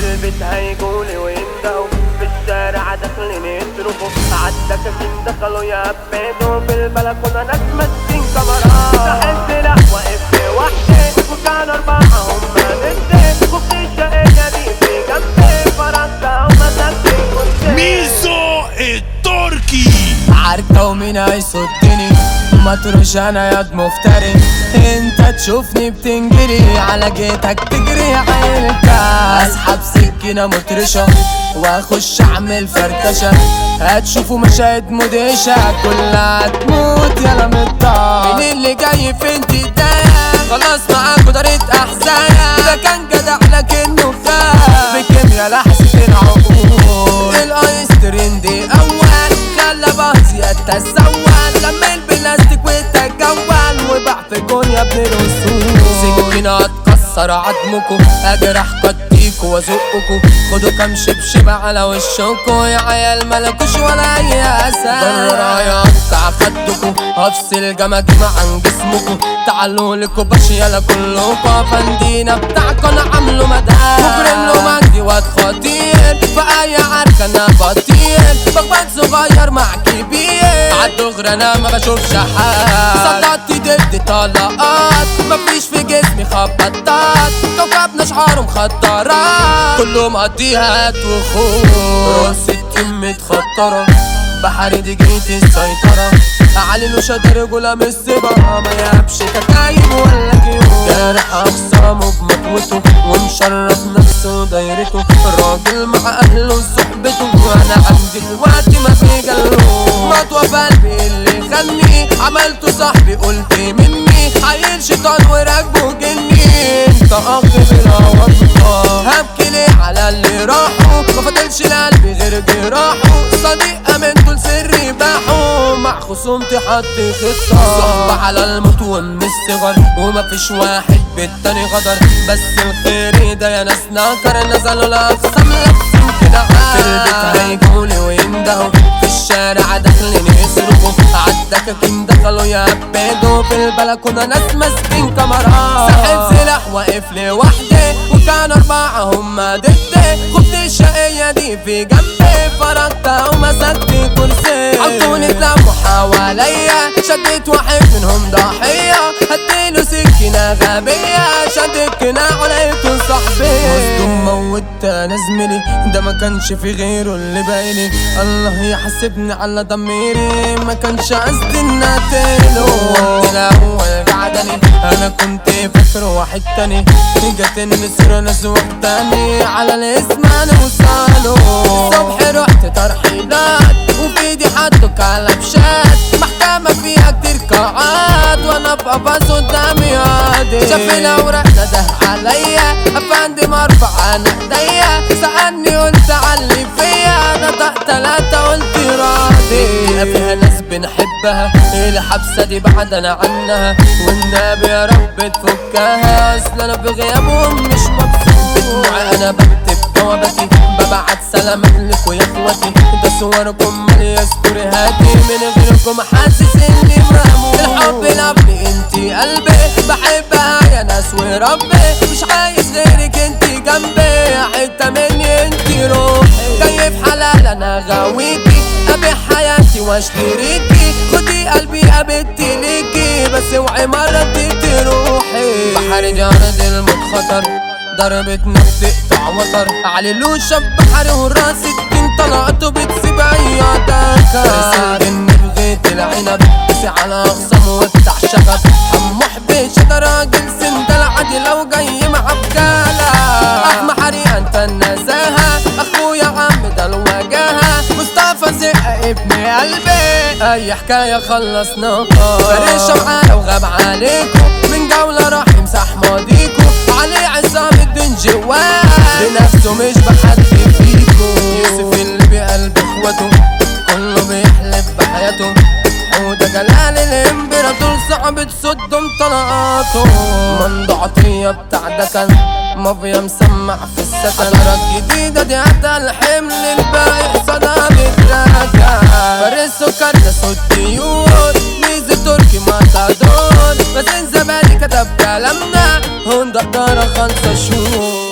البيت هيجولي ويندهوا في الشارع داخلين يصرخوا عالدكاكين دخلوا يقبضوا في البلكونة ناس ماسكين كاميرات ساحب سلاح واقف لوحدي وكان أربعة هما ضدي خفت الشقية دي في جنبي فرنسا ومسكت كنت ميزو التركي عركة ومين هيصدني ما تروش انا ياض مفتري انت تشوفني بتنجري على جيتك تجري عيلك اسحب سكينة مطرشة واخش اعمل فركشة هتشوفوا مشاهد مدهشة كلها تموت يلا متضايق مين اللي جاي فين تتضايق خلاص معاكوا دارت احزان ده كان جدع لكنه خاف بكيميا لحظة العقول الايس ترندي اول خلى بازي اتسول لما البلاستيك وتجول وباع في جون يا ابن الاصول سكينة هتكسر عظمكوا اجرح قديكوا وازقكوا خدوا كام شبشب على وشكوا يا عيال ملكوش ولا اي اساس ضرر يقطع خدكوا هفصل جماجم عن جسمكوا تعالوا لكوا باش يلا كلكوا فندينا بتاعكوا انا عامله مدار مجرم له مجدي واد خطير في اي عركة انا بطير بخبط صغير مع كبير عالدغري انا ما بشوفش حد صدقتي ضد طلقات مفيش في جسمي خبطات كوكبنا شعاره مخدرات كله مقضيها هات وخوف راس التيم متخطرة بحري دي جيت السيطرة علي له شد رجولة من السبا ما يهبش كتايب ولا كيو جارح أخصامه بمقوته ومشرف نفسه دايرته الراجل مع أهله وصحبته وأنا عندي الوقت ما في جلو مطوى في قلبي اللي خلني عملته صاحبي قلت مني عيل شيطان وراكبه جني انت أخ بلا وطة هبكي ليه على اللي راحوا ما فضلش لقلبي غير جراحه صديق امنته لسري باحه مع خصومتي حط خطة صحبة على الموت ومن الصغر ومفيش واحد بالتاني غدر بس الخير ده يا ناس نكر نزلوا الاقسام لابسين كده في البيت هيجولي ويندهوا في الشارع داخلين يصرخوا عالدكاكين دخلوا يقبضوا في البلكونة ناس ماسكين كاميرات ساحب سلاح واقف لوحدي وكان أربعة هما ضدي خفت الشقية دي في جنبي فرقت ومسكت كرسي حطوني اتلموا حواليا شديت واحد منهم ضحية هديله سكينة غبية شد القناع ولقيته صاحبي مصدوم موت انا زميلي ده ما كانش في غيره اللي بايلي الله يحاسبني على ضميري ما كانش قصدي ان اقتله وقت الاول قعدني انا كنت فاكره واحد تاني جت النسر ناس تاني على الاسم انا وصاله الصبح رحت ترحيلات وفي ايدي حطوا كلبشات محكمة فيها كتير قاعات وانا في قفص قدامي قاضي شاف الاوراق نده عليا افندم ارفع انا ايديا سألني قلت علي فيا نطق تلاتة قلت راضي فيها ناس بنحبها الحبسة دي بعدنا عنها والنبي يا رب تفكها اصل انا في غيابهم مش مبسوط بدموعي انا بكتب جواباتي ببعت سلامات لكم يا اخواتي ده صوركم مالي يذكر هاتي من غيركم حاسس اني مهموم الحب لابني انتي قلبي بحبها يا ناس وربي مش عايز غيرك انتي جنبي حتة مني انتي روحي جاي في حلال انا غاويكي ابيع حياتي واشتريكي خدي قلبي قابلتي ليكي بس اوعي مرة تدي روحي بحر جارد الموت خطر ضربة نفس تقطع وتر علي له شب بحر وراس الدين طلعته بتسيب عيادك الجن بغيت العنب بس على اخصام وفتح شغب حمو حبيش ده راجل سندل عادي لو جاي مع بكالة احمى حريقة انت النزاهة اخويا عم ده الوجاهة مصطفى زق ابن قلبي اي حكاية خلصناها فريشة معايا وغاب عليكم من جولة راح يمسح ماضيكم علي عصام الدين جواه بنفسه مش بحد فيكم يوسف اللي بقلب اخوته كله بيحلف بحياته حودة جلال الامبراطور صعب تصدم طلقاته منضع عطية بتاع دكن مافيا مسمع في السكن حضارات جديدة دي عدى الحمل الباقي قصادها بتراجع فارس سكر ده صوت ديور ميزة تركي ماتادور بس زبادي كتب كلامنا هون دقدرة خمسة شهور